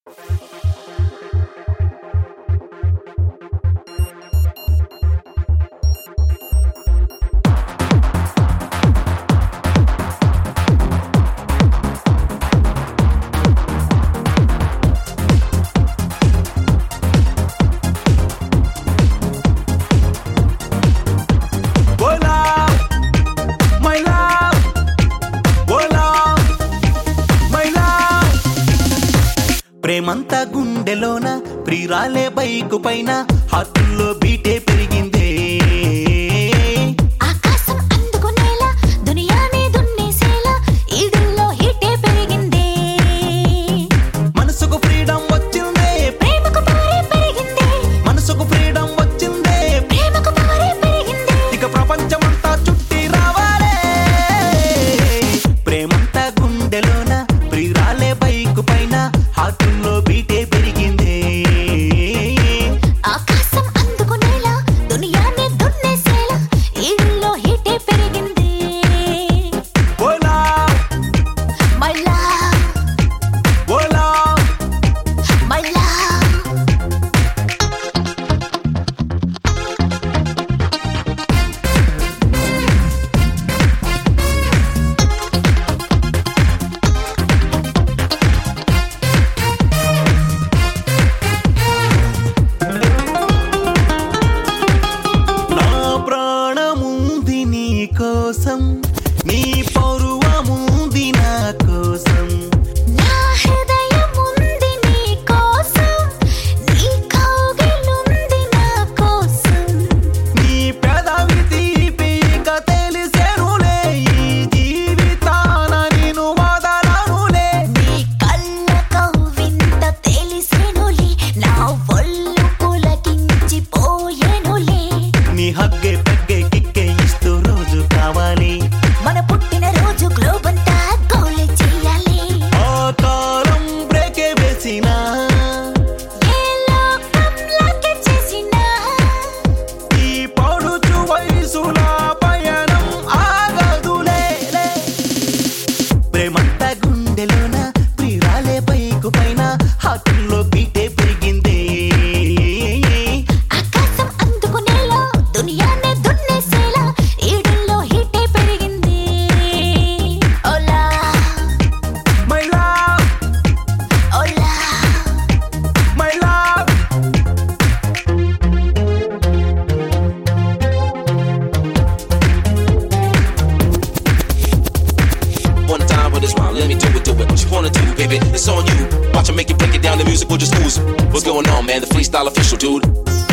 ప్రేమంతా గుండెలోన ప్రియురాలే బైకు పైన హార్టుల్లో బీటే పెరిగిందే ఆకాశం అందుకునేలా దునియానే దున్నేసేలా ఈడుల్లో హీటే పెరిగిందే మనసుకు ఫ్రీడమ్ వచ్చిందే ప్రేమకు పారే పెరిగిందే మనసుకు ఫ్రీడమ్ వచ్చిందే ప్రేమకు పారే పెరిగిందే ఇక ప్రపంచమంతా చుట్టి రావాలే ప్రేమంతా గుండెలోన ప్రియురాలే బైకు పైన హార్టుల్లో బీటే పెరిగిందే ఆకాశం అందుకునేలా దునియానే దున్నేసేలా ఈడుల్లో హీటే పెరిగిందే ఓలా మై లవ్ ఓలా మై లవ్ నా ప్రాణముంది నీ కోసం నీ పౌరువముంది నా కోసం నా హృదయముంది నీ కోసం నీ కౌగిలుంది నా కోసం నీ పెదవి తీపిక తెలిసెనులే ఈ జీవితాన నిన్ను వదలనులే నీ కళ్ళ కవ్వింత తెలిసెనులే నా ఒళ్ళు పులకించిపోయెనులే నీ హగ్గే పెగ్గే కిక్కే ఇస్తూ రోజు కావాలి మన పుట్టిన రోజు గ్లోబ్ అంతా గోలే చెయ్యాలి ఆ కాలం బ్రేకే వేసినా ఏ లోకంలోకి చేసినా ఈ పౌడుచు వయసుల పయనం ఆగదులే లే. ప్రేమంతా గుండెలోన ప్రియురాలే బైకు పైన హార్టుల్లో బీటే పెరిగిందే ఆకాశం అందుకునేలా దునియానే దున్నేసేలా ఈడుల్లో హీటే పెరిగింది ఓలా మై లవ్ ఓలా my love One time with a smile, let me do it, do it. What you wanna do, baby? It's on you. Watch 'em make you break it down. The music will just ooze. What's going on, man? The freestyle official, dude.